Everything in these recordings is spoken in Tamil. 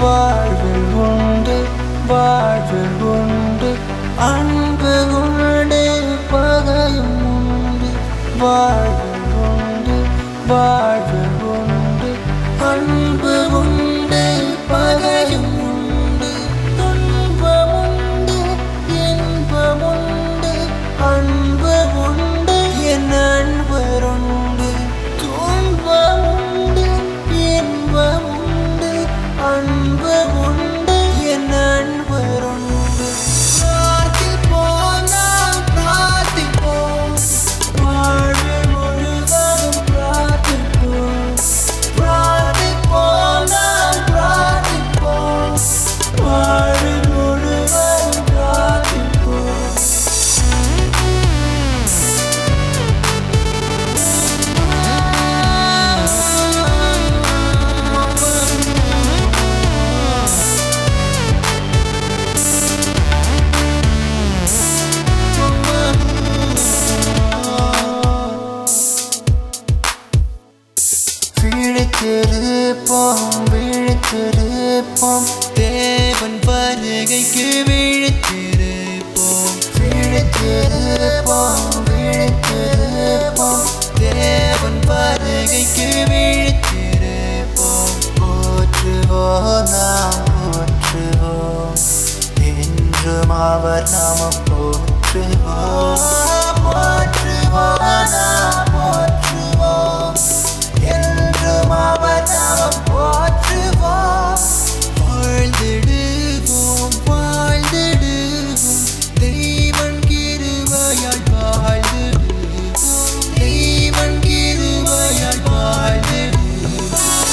வாழ்வில் உண்டு வாழ்வில் உண்டு அன்பு உண்டு பகையும் உண்டு வாழ்வில் உண்டு வாழ்வில் உண்டு அன்பு உண்டு பகையும் உண்டு துன்பமுண்டு இன்பமுண்டு அன்பு உண்டு என் அன்பருண்டு துன்பமுண்டு இன்பமுண்டு அன்பு உண்டு என் அன்பருண்டு பிரார்த்திப்போம் நாம் பிரார்த்திப்போம் வாழ்வு முழுவதும் பிரார்த்திப்போம் பிரார்த்திப்போம் நாம் பிரார்த்திப்போம் வாழ்வு முழுவதும் பிரார்த்திப்போம் விழித்திருப்போம் விழித்திருப்போம் தேவன் வருகைக்கு விழித்திருப்போம் விழித்திருப்போம் விழித்திருப்போம் தேவன் வருகைக்கு விழித்திருப்போம் போற்றுவோம் நாம் போற்றுவோம் என்றும் அவர் நாமம் போற்றுவோம் போற்றுவோம் நாம் போற்றுவோம் என்றும் அவர் நாமம் போற்றுவோம் வாழ்ந்திடுவோம் வாழ்ந்திடுவோம் தெய்வன் கிருபையால் வாழ்ந்திடுவோம் தெய்வன் கிருபையால் வாழ்ந்திடுவோம்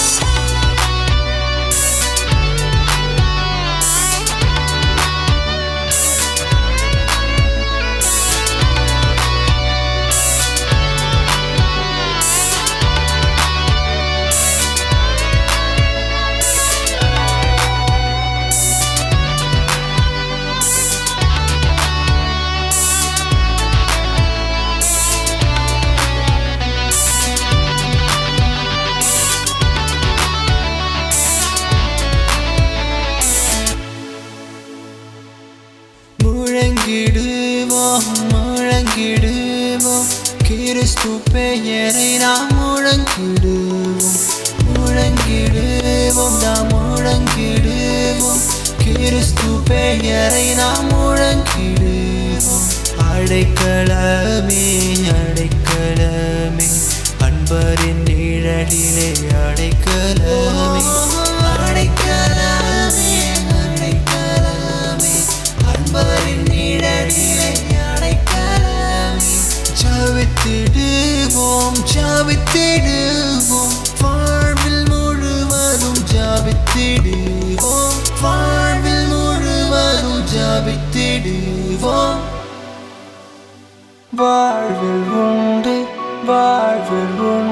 முழங்கிடுவோம் முழங்கிடுவோம் கிறிஸ்து பெயரை நாம் முழங்கிடுவோம் முழங்கிடுவோம் நாம் முழங்கிடுவோம் கிறிஸ்து பெயரை நாம் முழங்கிடுவோம் அடைக்கலமே அடைக்கலமே அன்பரின் நிழலிலே அடைக்கலமே அடைக்கலமே அடைக்கலமே அன்பரின் நிழலிலே அடைக்கலமே ஜபித்திடுவோம் ஜபித்திடுவோம் வாழ்வில் முழுவதும் ஜபித்திடுவோம் வாழ்வில் முழுவதும் ஜபித்திடுவோம் வாழ்வில் உண்டு வாழ்வில் உண்டு